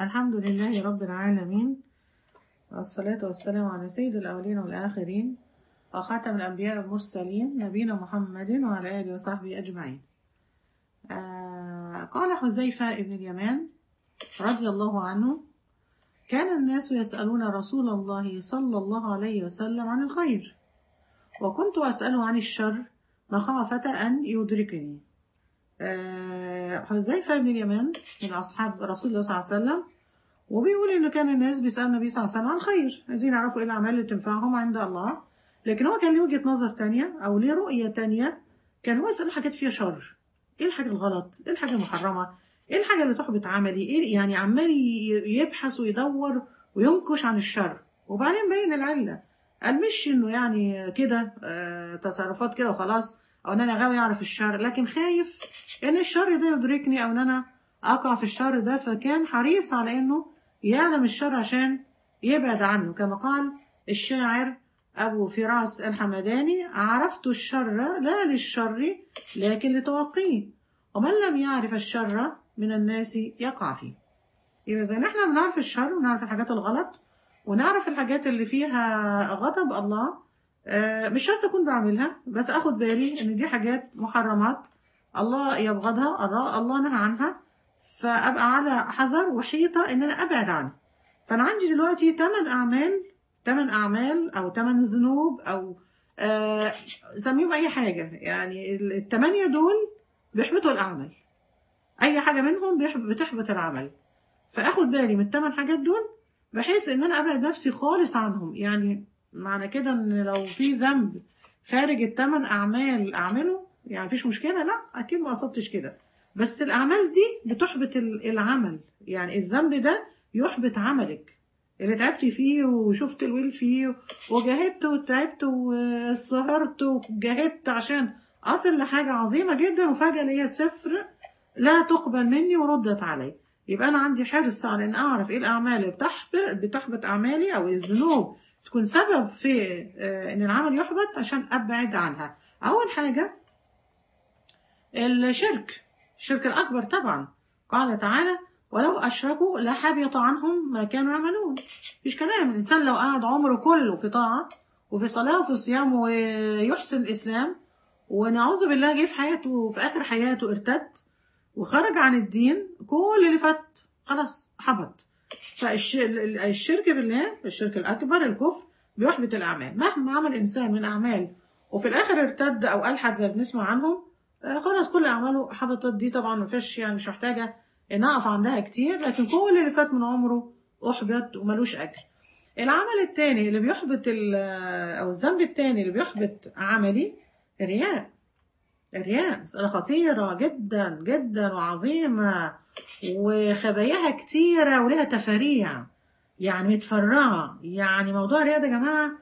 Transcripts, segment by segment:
الحمد لله رب العالمين والصلاة والسلام على سيد الأولين والآخرين وخاتم الأنبياء والمرسلين نبينا محمد وعلى آله وصحبه أجمعين آه قال حذيفة ابن اليمان رضي الله عنه كان الناس يسألون رسول الله صلى الله عليه وسلم عن الخير وكنت أسأله عن الشر مخافة أن يدركني آه، حذيفة بن اليمان من أصحاب رسول الله صلى الله عليه وسلم وبيقول إن كان الناس بيسألوا النبي صلى الله عليه وسلم عن الخير عايزين يعرفوا إيه الأعمال اللي تنفعهم عند الله لكن هو كان له وجهة نظر تانية أو ليه رؤية تانية كان هو يسأل حاجات فيها شر إيه الحاجة الغلط إيه الحاجة المحرمة إيه الحاجة اللي تحبط عملي إيه يعني عمال ي- يبحث ويدور وينكش عن الشر وبعدين بين العلة قال مش إنه يعني كده آه، تصرفات كده وخلاص أو إن أنا غاوي أعرف الشر لكن خايف ان الشر ده يدركني او ان انا اقع في الشر ده فكان حريص على انه يعلم الشر عشان يبعد عنه كما قال الشاعر ابو فراس الحمداني عرفت الشر لا للشر لكن لتوقيه ومن لم يعرف الشر من الناس يقع فيه يبقى زي احنا بنعرف الشر ونعرف الحاجات الغلط ونعرف الحاجات اللي فيها غضب الله آه، مش شرط اكون بعملها بس اخد بالي ان دي حاجات محرمات الله يبغضها الله الله نهى عنها فابقى على حذر وحيطه ان انا ابعد عنها فانا عندي دلوقتي ثمان اعمال ثمان اعمال او ثمان ذنوب او آه سميهم اي حاجه يعني ال- الثمانيه دول بيحبطوا الاعمال اي حاجه منهم بيحب- بتحبط العمل فاخد بالي من الثمان حاجات دول بحيث ان انا ابعد نفسي خالص عنهم يعني معنى كده ان لو في ذنب خارج الثمان اعمال اعمله يعني مفيش مشكله لا اكيد ما قصدتش كده بس الاعمال دي بتحبط ال- العمل يعني الذنب ده يحبط عملك اللي تعبتي فيه وشفت الويل فيه وجاهدت وتعبت وسهرت وجاهدت عشان اصل لحاجه عظيمه جدا وفجاه هي صفر لا تقبل مني وردت علي يبقى انا عندي حرص على ان اعرف ايه الاعمال اللي بتحبط بتحبط اعمالي او الذنوب تكون سبب في آه، ان العمل يحبط عشان ابعد عنها اول حاجه الشرك الشرك الاكبر طبعا قال تعالى ولو اشركوا لحبط عنهم ما كانوا يعملون مش كلام الانسان لو قعد عمره كله في طاعه وفي صلاه وفي صيام ويحسن الاسلام ونعوذ بالله جه في حياته في اخر حياته ارتد وخرج عن الدين كل اللي فات خلاص حبط فالشرك بالله الشرك الأكبر الكفر بيحبط الأعمال مهما عمل إنسان من أعمال وفي الآخر ارتد أو ألحد زي ما بنسمع عنهم آه، خلاص كل أعماله حبطت دي طبعا ما فيش يعني مش محتاجة إن أقف عندها كتير لكن كل اللي فات من عمره أحبط وملوش أجر العمل التاني اللي بيحبط ال- أو الذنب التاني اللي بيحبط عملي الرياء الرياء مسألة خطيرة جدا جدا وعظيمة وخباياها كتيرة ولها تفاريع يعني متفرعة يعني موضوع الرياء ده يا جماعة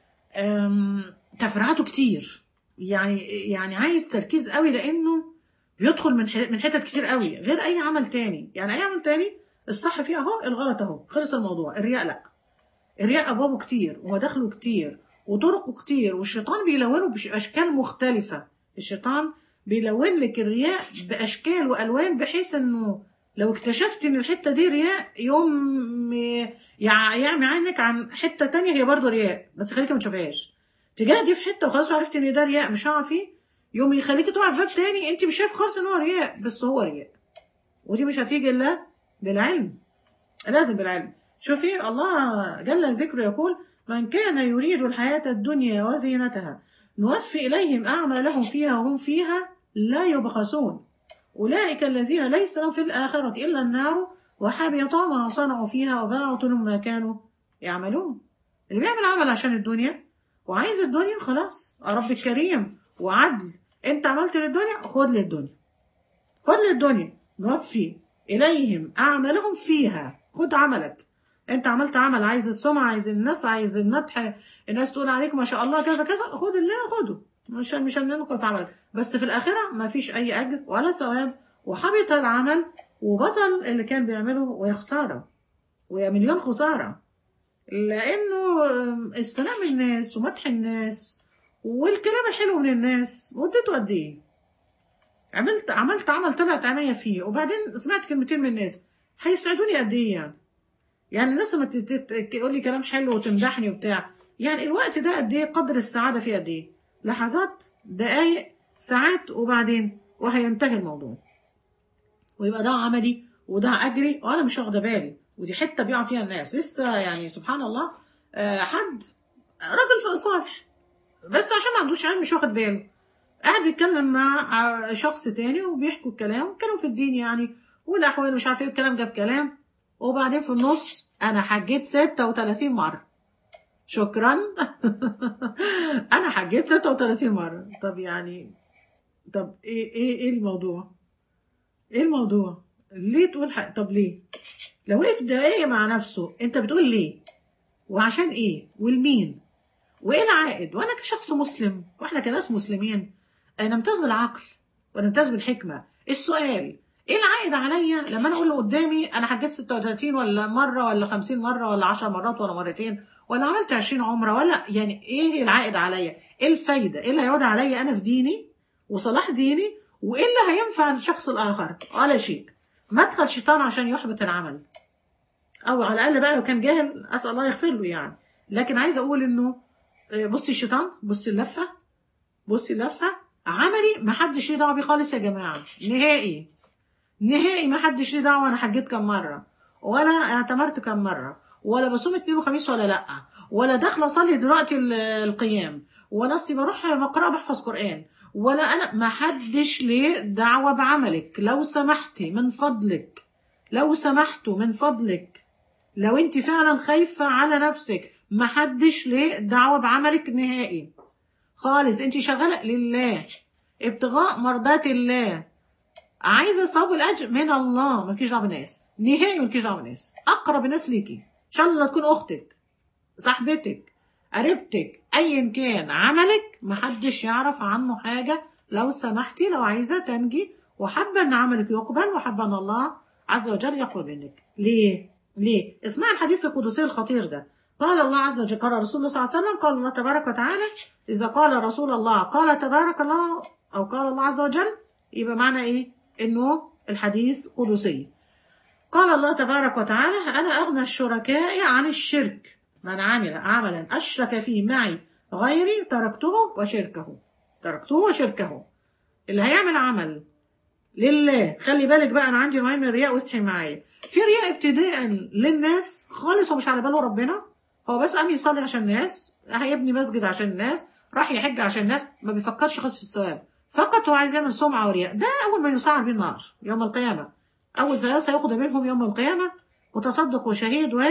أم، تفرعاته كتير يعني يعني عايز تركيز قوي لأنه بيدخل من ح- من حتت كتير قوي غير أي عمل تاني يعني أي عمل تاني الصح فيه أهو الغلط أهو خلص الموضوع الرياء لأ الرياء أبوابه كتير ومداخله كتير وطرقه كتير والشيطان بيلونه بأشكال مختلفة الشيطان بيلون لك الرياء بأشكال وألوان بحيث إنه لو اكتشفت إن الحتة دي رياء يوم يع- يعمي عنك عن حتة تانية هي برضه رياء بس خليكي ما تشوفهاش تجاهدي في حتة وخلاص عرفت إن ده رياء مش هقع فيه يوم يخليكي تقع في باب تاني أنت مش شايف خالص إن هو رياء بس هو رياء ودي مش هتيجي إلا بالعلم لازم بالعلم شوفي الله جل ذكره يقول من كان يريد الحياة الدنيا وزينتها نوفي إليهم أعمالهم فيها وهم فيها لا يبخسون أولئك الذين ليس لهم في الآخرة إلا النار وحبط ما صنعوا فيها وباطل ما كانوا يعملون اللي بيعمل عمل عشان الدنيا وعايز الدنيا خلاص رب الكريم وعدل انت عملت للدنيا خد للدنيا خد للدنيا نوفي إليهم أعمالهم فيها خد عملك انت عملت عمل عايز السمعة عايز الناس عايز المدح الناس تقول عليك ما شاء الله كذا كذا خد اللي خده مش مش هننقص عملك بس في الآخرة ما فيش أي أجر ولا ثواب وحبط العمل وبطل اللي كان بيعمله ويخساره ويا مليون خسارة لأنه استلام الناس ومدح الناس والكلام الحلو من الناس مدته قد إيه؟ عملت عملت عمل طلعت عينيا فيه وبعدين سمعت كلمتين من الناس هيسعدوني قد ايه يعني يعني الناس لما تت- تت- تقول لي كلام حلو وتمدحني وبتاع يعني الوقت ده قد ايه قدر السعاده فيه قد ايه لحظات دقايق ساعات وبعدين وهينتهي الموضوع ويبقى ده عملي وده اجري وانا مش واخده بالي ودي حته بيقع فيها الناس لسه يعني سبحان الله آه، حد راجل صالح بس عشان ما عندوش علم مش واخد باله قاعد بيتكلم مع ع- شخص تاني وبيحكوا الكلام كلام في الدين يعني والاحوال مش عارف ايه الكلام جاب كلام وبعدين في النص انا حجيت 36 مره شكرا انا حجيت 36 مره طب يعني طب ايه ايه ايه الموضوع ايه الموضوع ليه تقول حق طب ليه لو وقف دقايق مع نفسه انت بتقول ليه وعشان ايه والمين وايه العائد وانا كشخص مسلم واحنا كناس مسلمين آه، نمتاز بالعقل ونمتاز بالحكمه السؤال ايه العائد عليا لما انا اقول له قدامي انا حجيت 36 ولا مره ولا 50 مره ولا 10 مرات ولا مرتين ولا عملت 20 عمره ولا يعني ايه العائد عليا ايه الفايده ايه اللي هيعود عليا انا في ديني وصلاح ديني وايه اللي هينفع الشخص الاخر ولا شيء مدخل شيطان عشان يحبط العمل او على الاقل بقى لو كان جاهل اسال الله يغفر له يعني لكن عايزه اقول انه آه، بصي الشيطان بصي اللفه بصي اللفه عملي ما حدش ليه دعوه بيه خالص يا جماعه نهائي نهائي ما حدش ليه دعوه انا حجيت كم مره ولا اعتمرت كم مره ولا بصوم اثنين وخميس ولا لا ولا داخله اصلي دلوقتي ال- القيام ولا اصلي بروح بقرا بحفظ قران ولا انا ما حدش ليه دعوه بعملك لو سمحتي من فضلك لو سمحتوا من فضلك لو انت فعلا خايفه على نفسك ما حدش ليه دعوه بعملك نهائي خالص انت شغاله لله ابتغاء مرضات الله عايزه ثواب الاجر من الله مالكيش دعوه بالناس نهائي مالكيش دعوه بالناس اقرب الناس ليكي ان شاء الله تكون اختك صاحبتك قريبتك ايا كان عملك محدش يعرف عنه حاجه لو سمحتي لو عايزه تنجي وحابه ان عملك يقبل وحابه ان الله عز وجل يقبل منك ليه ليه اسمع الحديث القدسي الخطير ده قال الله عز وجل قال رسول الله صلى الله عليه وسلم قال الله تبارك وتعالى اذا قال رسول الله قال تبارك الله او قال الله عز وجل يبقى معنى ايه انه الحديث قدسي قال الله تبارك وتعالى انا اغنى الشركاء عن الشرك من عمل عملا اشرك فيه معي غيري تركته وشركه تركته وشركه اللي هيعمل عمل لله خلي بالك بقى انا عندي نوعين من الرياء واصحي معايا في رياء ابتداء للناس خالص هو مش على باله ربنا هو بس قام يصلي عشان الناس هيبني مسجد عشان الناس راح يحج عشان الناس ما بيفكرش خالص في الثواب فقط هو عايز يعمل سمعه ورياء ده اول ما يسعر به النار يوم القيامه اول ثلاثه ياخذ منهم يوم القيامه متصدق وشهيد و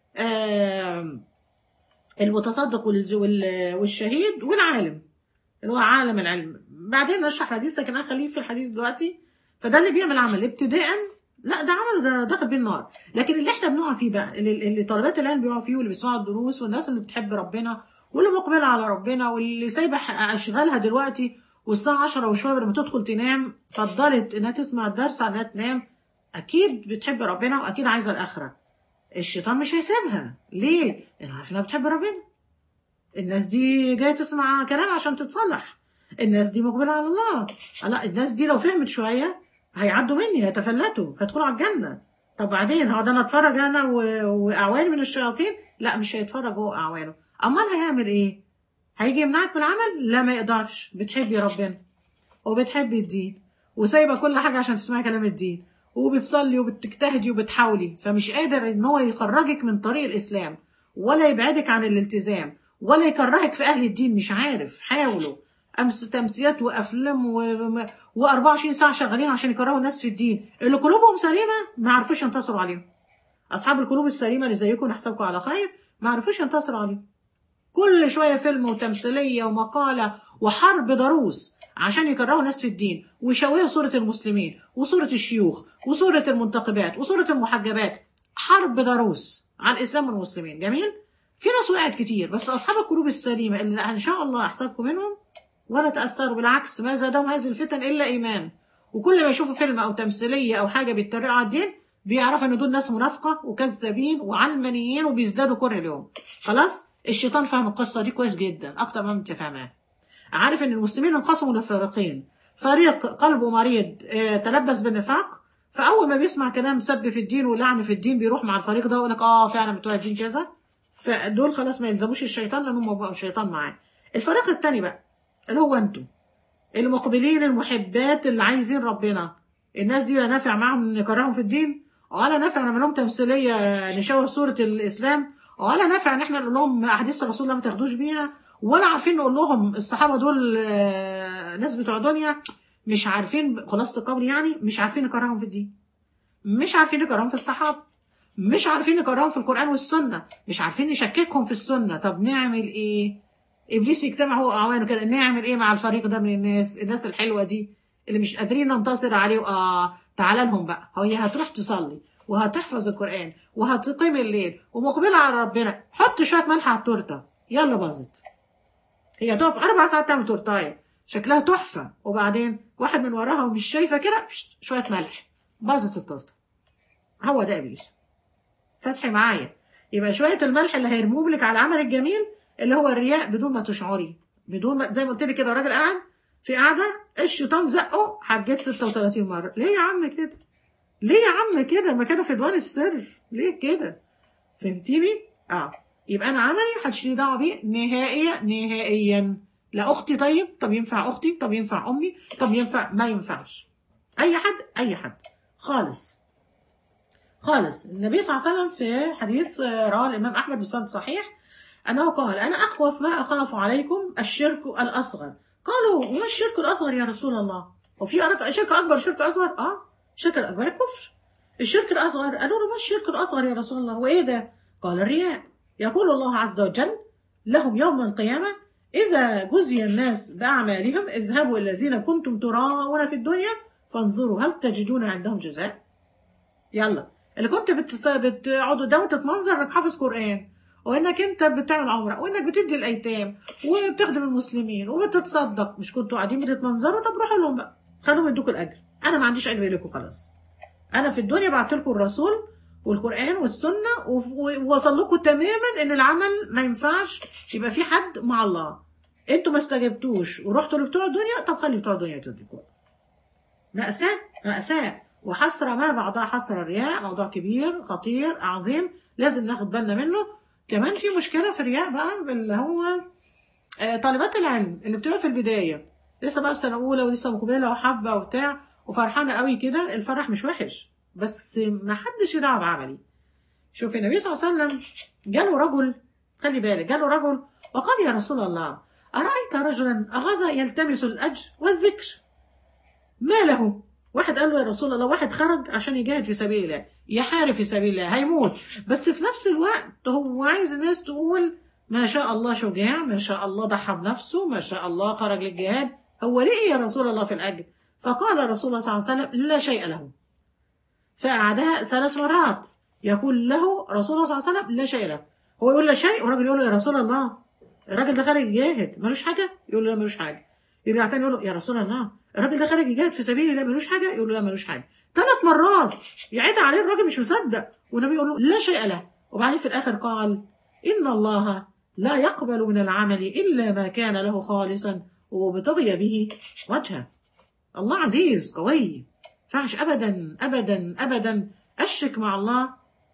آم، المتصدق وال- وال- والشهيد والعالم اللي هو عالم العلم بعدين نشرح الحديث لكن انا خليه في الحديث دلوقتي فده اللي بيعمل عمل ابتداء لا ده عمل ده داخل بيه النار لكن اللي احنا بنقع فيه بقى اللي, اللي طالبات العلم بيقعوا فيه واللي بيسمعوا الدروس والناس اللي بتحب ربنا واللي مقبله على ربنا واللي سايبه ح- اشغالها دلوقتي والساعه 10 وشويه لما تدخل تنام فضلت انها تسمع الدرس عن انها تنام اكيد بتحب ربنا واكيد عايزه الاخره الشيطان مش هيسيبها ليه؟ لانه عارف انها بتحب ربنا الناس دي جايه تسمع كلام عشان تتصلح الناس دي مقبله على الله لا الناس دي لو فهمت شويه هيعدوا مني هيتفلتوا هيدخلوا على الجنه طب بعدين هقعد انا اتفرج انا و- واعوان من الشياطين لا مش هيتفرج هو اعوانه امال هيعمل ايه هيجي يمنعك من العمل لا ما يقدرش بتحبي ربنا وبتحبي الدين وسايبه كل حاجه عشان تسمعي كلام الدين وبتصلي وبتجتهدي وبتحاولي فمش قادر ان هو يخرجك من طريق الاسلام ولا يبعدك عن الالتزام ولا يكرهك في اهل الدين مش عارف حاولوا امس تمثيلات وافلام و... و24 ساعه شغالين عشان يكرهوا الناس في الدين اللي قلوبهم سليمه ما عرفوش ينتصروا عليهم اصحاب القلوب السليمه اللي زيكم نحسبكم على خير ما عرفوش ينتصروا عليهم كل شويه فيلم وتمثيليه ومقاله وحرب ضروس عشان يكرهوا الناس في الدين ويشوهوا صوره المسلمين وصوره الشيوخ وصوره المنتقبات وصوره المحجبات حرب ضروس على الاسلام والمسلمين جميل في ناس وقعت كتير بس اصحاب القلوب السليمه اللي ان شاء الله احسبكم منهم ولا تاثروا بالعكس ما زادهم هذه الفتن الا ايمان وكل ما يشوفوا فيلم او تمثيليه او حاجه بيتريقوا على الدين بيعرفوا ان دول ناس منافقه وكذابين وعلمانيين وبيزدادوا كره اليوم خلاص الشيطان فاهم القصه دي كويس جدا اكتر ما انت فاهماها عارف ان المسلمين انقسموا لفريقين فريق قلبه مريض آه، تلبس بالنفاق فاول ما بيسمع كلام سب في الدين ولعن في الدين بيروح مع الفريق ده ويقول لك اه فعلا بتوع الدين كذا فدول خلاص ما يلزموش الشيطان لان هم بقوا الشيطان معاه الفريق التاني بقى اللي هو انتوا المقبلين المحبات اللي عايزين ربنا الناس دي لا نافع معاهم نكرههم في الدين ولا نافع نعمل لهم تمثيليه نشوه صوره الاسلام ولا نافع ان احنا نقول لهم احاديث الرسول الله ما تاخدوش بيها ولا عارفين نقول لهم الصحابه دول آه، ناس بتوع دنيا مش عارفين خلاصه القول يعني مش عارفين نكرههم في الدين مش عارفين نكرههم في الصحابه مش عارفين نكرههم في القران والسنه مش عارفين نشككهم في السنه طب نعمل ايه ابليس يجتمع هو واعوانه كده نعمل ايه مع الفريق ده من الناس الناس الحلوه دي اللي مش قادرين ننتصر عليه اه تعالى لهم بقى هي هتروح تصلي وهتحفظ القران وهتقيم الليل ومقبله على ربنا حط شويه ملح على التورته يلا باظت هي تقف اربع ساعات تعمل تورتايه شكلها تحفه وبعدين واحد من وراها ومش شايفه كده بشت، شويه ملح باظت التورته هو ده ابليس فاصحي معايا يبقى شويه الملح اللي هيرموه لك على العمل الجميل اللي هو الرياء بدون ما تشعري بدون ما زي ما قلت لك كده راجل قاعد في قاعده الشيطان زقه حجيت 36 مره ليه يا عم كده ليه يا عم كده ما كانوا في ديوان السر ليه كده فهمتيني اه يبقى انا عملي محدش ليه دعوه بيه نهائيا نهائيا لا اختي طيب طب ينفع اختي طب ينفع امي طب ينفع ما ينفعش اي حد اي حد خالص خالص النبي صلى الله عليه وسلم في حديث آه، رواه الامام احمد بسند صحيح انه قال انا اخوف ما اخاف عليكم الشرك الاصغر قالوا وما الشرك الاصغر يا رسول الله وفي أرك- شرك اكبر شرك اصغر اه الشرك الاكبر الكفر الشرك الاصغر قالوا له ما الشرك الاصغر يا رسول الله وايه ده قال الرياء يقول الله عز وجل لهم يوم القيامه اذا جزي الناس باعمالهم اذهبوا الى الذين كنتم تراءون في الدنيا فانظروا هل تجدون عندهم جزاء يلا اللي كنت بتس... بتقعد قدامه تتمنظر انك حافظ قران وانك انت بتعمل عمره وانك بتدي الايتام وبتخدم المسلمين وبتتصدق مش كنتوا قاعدين بتتمنظروا طب روحوا لهم بقى خلوهم يدوكوا الاجر انا ما عنديش اجر لكم خلاص انا في الدنيا بعت لكم الرسول والقران والسنه وف- ووصل لكم تماما ان العمل ما ينفعش يبقى في حد مع الله انتوا ما استجبتوش ورحتوا لبتوع الدنيا طب خلي بتوع الدنيا يديكوا مأساة مأساة وحسرة ما بعدها حسرة الرياء موضوع كبير خطير عظيم لازم ناخد بالنا منه كمان في مشكلة في الرياء بقى اللي هو آه، طالبات العلم اللي بتبقى في البداية لسه بقى في سنة أولى ولسه مقبلة وحابة وبتاع وفرحانة قوي كده الفرح مش وحش بس ما حدش يدعى بعملي شوف النبي صلى الله عليه وسلم جاله رجل خلي بالك جاله رجل وقال يا رسول الله أرأيت رجلا أغاز يلتمس الأجر والذكر ما له واحد قال له يا رسول الله واحد خرج عشان يجاهد في سبيل الله يحارب في سبيل الله هيموت بس في نفس الوقت هو عايز الناس تقول ما شاء الله شجاع ما شاء الله ضحى بنفسه ما شاء الله خرج للجهاد هو ليه يا رسول الله في الأجر فقال رسول الله صلى الله عليه وسلم لا شيء له فقعدها ثلاث مرات يقول له رسول الله صلى الله عليه وسلم لا شيء له هو يقول لا شيء والراجل يقول له يا رسول الله الراجل ده خارج يجاهد ملوش حاجة يقول له لا ملوش حاجة يرجع تاني يقول له يا رسول الله الراجل ده خارج يجاهد في سبيل الله ملوش حاجة يقول له لا ملوش حاجة ثلاث مرات يعيد عليه الراجل مش مصدق والنبي يقول له لا شيء له وبعدين في الآخر قال إن الله لا يقبل من العمل إلا ما كان له خالصا وبتغي به وجهه الله عزيز قوي فعش أبدا أبدا أبدا أشرك مع الله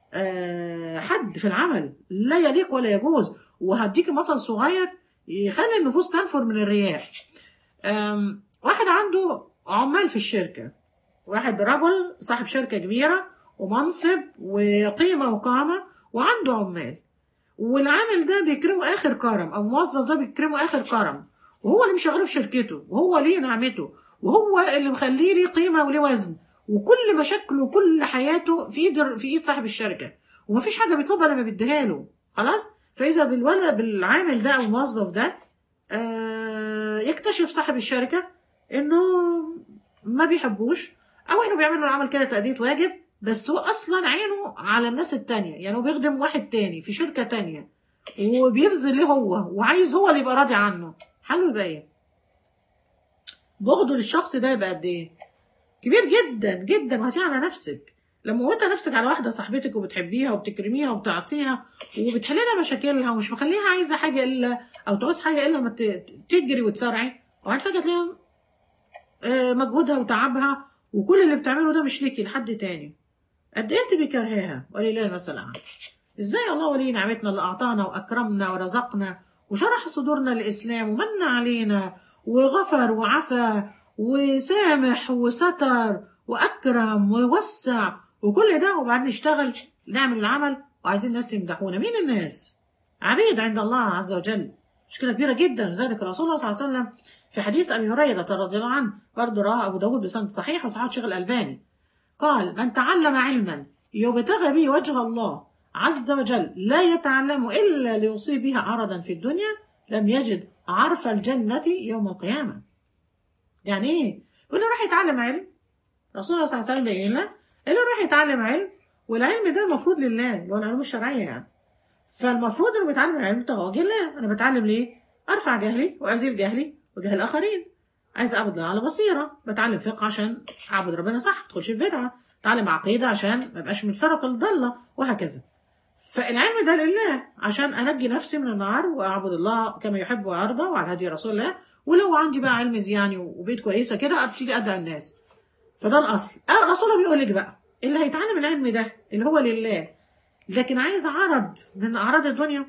آه، حد في العمل لا يليق ولا يجوز وهديك مثل صغير يخلي النفوس تنفر من الرياء آم، واحد عنده عمال في الشركة واحد رجل صاحب شركة كبيرة ومنصب وقيمة وقامة وعنده عمال والعامل ده بيكرمه آخر كرم أو الموظف ده بيكرمه آخر كرم وهو اللي مشغله في شركته وهو ليه نعمته وهو اللي مخليه ليه قيمة وليه وزن وكل مشاكله وكل حياته في ايد في ايد صاحب الشركة ومفيش حاجة بيطلبها لما بيديها له خلاص فإذا بالولد بالعامل ده أو الموظف ده آه، يكتشف صاحب الشركة إنه ما بيحبوش أو إنه بيعمل له العمل كده تأدية واجب بس هو أصلا عينه على الناس التانية يعني هو بيخدم واحد تاني في شركة تانية وبيبذل ليه هو وعايز هو اللي يبقى راضي عنه حله يبقى إيه؟ بغضه للشخص ده يبقى قد إيه؟ كبير جدا جدا وهتيجي على نفسك لما موتها نفسك على واحدة صاحبتك وبتحبيها وبتكرميها وبتعطيها وبتحل لها مشاكلها ومش مخليها عايزة حاجة إلا أو تعوز حاجة إلا ما ت- تجري وتسرعي وبعدين فجأة تلاقيها آه، مجهودها وتعبها وكل اللي بتعمله ده مش ليكي لحد تاني قد ايه انت بكرهها ولله المثل الاعلى ازاي الله ولي نعمتنا اللي اعطانا واكرمنا ورزقنا وشرح صدورنا للاسلام ومن علينا وغفر وعفى وسامح وستر واكرم ووسع وكل ده وبعدين نشتغل نعمل العمل وعايزين الناس يمدحونا مين الناس عبيد عند الله عز وجل مشكله كبيره جدا لذلك الرسول الله صلى الله عليه وسلم في حديث ابي هريره رضي الله عنه برضه رواه ابو داود بسند صحيح وصححه الشيخ الالباني قال من تعلم علما يبتغى به وجه الله عز وجل لا يتعلم الا ليصيب به عرضا في الدنيا لم يجد عرف الجنه يوم القيامه يعني ايه يقول له راح يتعلم علم رسول الله صلى الله عليه وسلم بيقول لنا اللي راح يتعلم علم والعلم ده المفروض لله اللي هو العلوم الشرعيه يعني فالمفروض انه بيتعلم العلم بتاع وجه الله انا بتعلم ليه ارفع جهلي وازيل جهلي وجهل الاخرين عايز اعبد الله على بصيره بتعلم فقه عشان اعبد ربنا صح ما ادخلش في بدعه اتعلم عقيده عشان ما ابقاش من الفرق الضاله وهكذا فالعلم ده لله عشان انجي نفسي من النار واعبد الله كما يحب ويرضى وعلى هدي رسول الله ولو عندي بقى علم يعني وبيت كويسه كده ابتدي ادعي الناس فده الاصل اه رسول الله بيقول لك بقى اللي هيتعلم العلم ده اللي هو لله لكن عايز عرض من اعراض الدنيا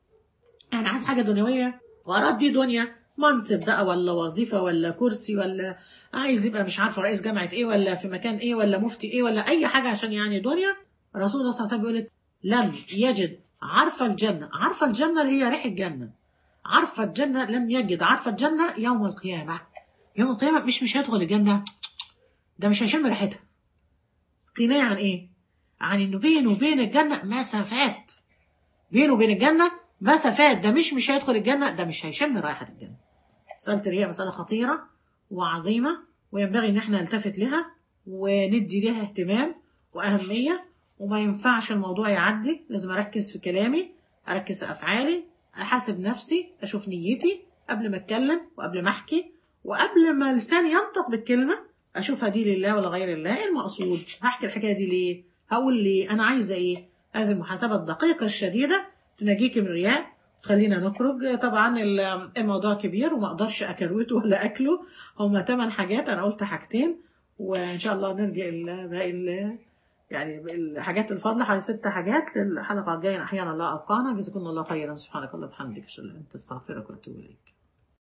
يعني عايز حاجه دنيويه واعراض دي دنيا منصب بقى ولا وظيفه ولا كرسي ولا عايز يبقى مش عارفه رئيس جامعه ايه ولا في مكان ايه ولا مفتي ايه ولا اي حاجه عشان يعني دنيا رسول الله صلى الله عليه وسلم بيقول لك لم يجد عرف الجنه عرف الجنه اللي هي ريح الجنه عرف الجنه لم يجد عرف الجنه يوم القيامه يوم القيامه مش مش هيدخل الجنه ده مش هيشم ريحتها كناية عن ايه عن انه بينه وبين الجنه مسافات بينه وبين الجنه مسافات ده مش مش هيدخل الجنه ده مش هيشم رائحه الجنه مساله الرياء مساله خطيره وعظيمه وينبغي ان احنا نلتفت لها وندي لها اهتمام واهميه وما ينفعش الموضوع يعدي لازم اركز في كلامي اركز في افعالي احاسب نفسي اشوف نيتي قبل ما اتكلم وقبل ما احكي وقبل ما لساني ينطق بالكلمه اشوفها دي لله ولا غير الله ايه المقصود هحكي الحكايه دي ليه هقول ليه انا عايزه ايه هذه المحاسبه الدقيقه الشديده تنجيكي من الرياء تخلينا نخرج طبعا الموضوع كبير وما اقدرش اكروته ولا اكله هما ثمان حاجات انا قلت حاجتين وان شاء الله نرجع باقي يعني الحاجات الفاضله حوالي ست حاجات للحلقه الجايه احيانا الله ابقانا جزاكم الله خيرا سبحانك اللهم وبحمدك اشهد ان لا اله الا انت استغفرك واتوب اليك